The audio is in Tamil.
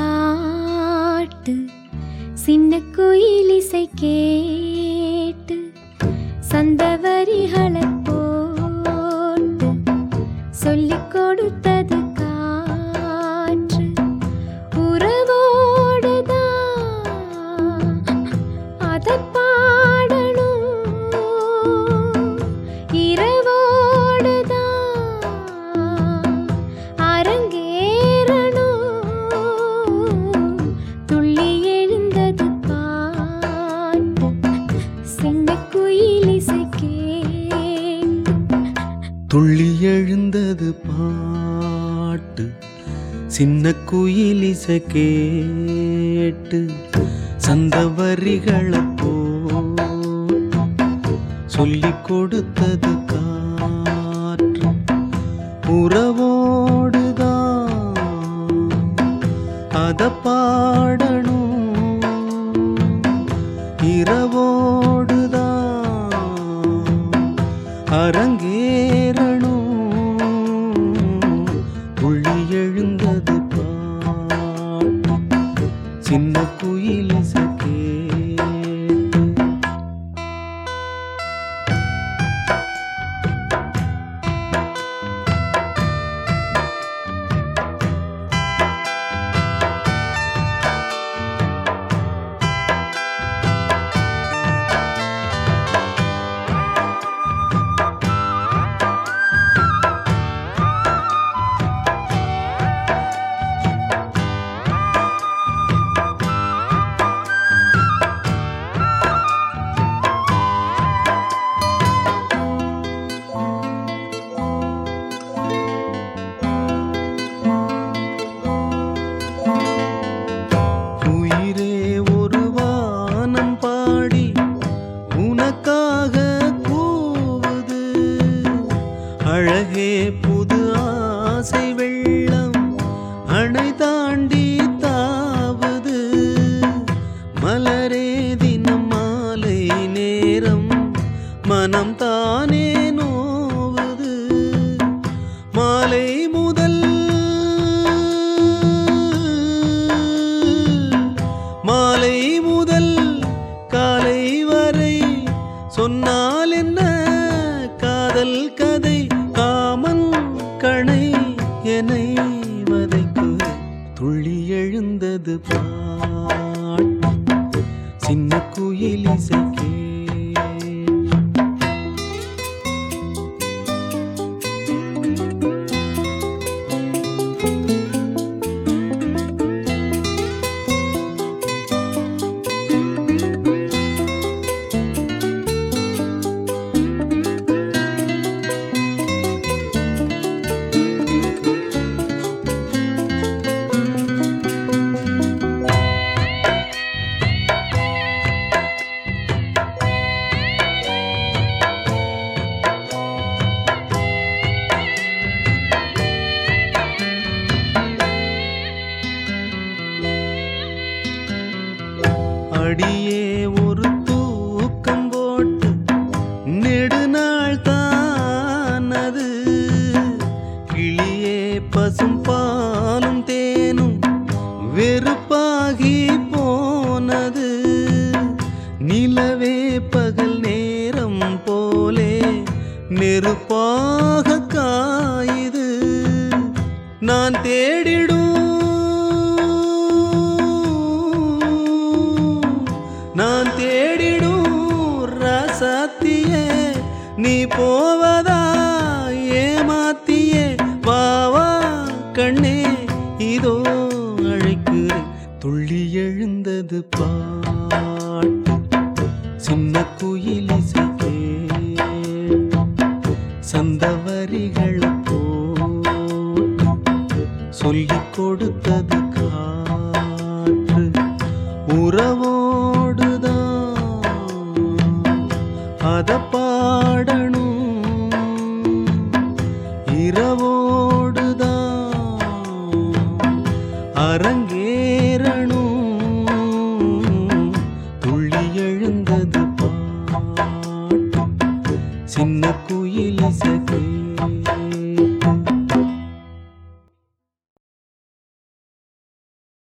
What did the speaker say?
பாட்டு சின்ன குயில் இசை கேட்டு சந்த வரிகளை போட்டு சொல்லிக் கொடுத்தது காற்று உறவோடுதான் அதை பாடணும் இரவோடுதான் அரங்கேறணும் துள்ளி எழுந்தது பாட்டு சின்ன குயில் இசை கேட்டு துள்ளி எழுந்தது பாட்டு சின்ன குயில் இசை கேட்டு சந்த வரிகளை போ சொல்லிக் கொடுத்தது காற்று உறவோடுதான் அத பாடணும் இரவோடுதான் அரங்கேறணும் புள்ளி எழுந்தது பாட்டு சின்ன குயில் இசை கேட்டு உயிரே ஒரு வானம் பாடி உனக்காக கூவுது அழகே புது ஆசை வெள்ளம் அணை தாண்டி தாவுது மலரே தினம் மாலை நேரம் மனம் தானே நோவுது மாலை முதல் மாலை முதல் காலை வரை சொன்னால் என்ன காதல் கதை காமன் கணை என்னை வதைக்கு துள்ளி எழுந்தது பாட்டு சின்ன குயில் இசை கேட்டு அடியே ஒரு தூக்கம் போட்டு நெடுநாள் தானது கிளியே பசும் பாலும் தேனும் வெறுப்பாகி போனது நிலவே பகல் நேரம் போலே நெருப்பாக காயுது நான் தேடிடும் நான் தேடிடும் ரசத்தியே நீ போவதா ஏமாத்தியே வாவா கண்ணே இதோ அழைக்கிறேன் துள்ளி எழுந்தது பாட்டு சின்ன குயில் இசை கேட்டு சந்த வரிகளை போட்டு சொல்லிக் கொடுத்தது காற்று உறவோடுதான் அத பாடணும் இரவோடுதான் அரங்கேறணும் துள்ளி எழுந்தது பாட்டு சின்ன குயில் இசை கேட்டு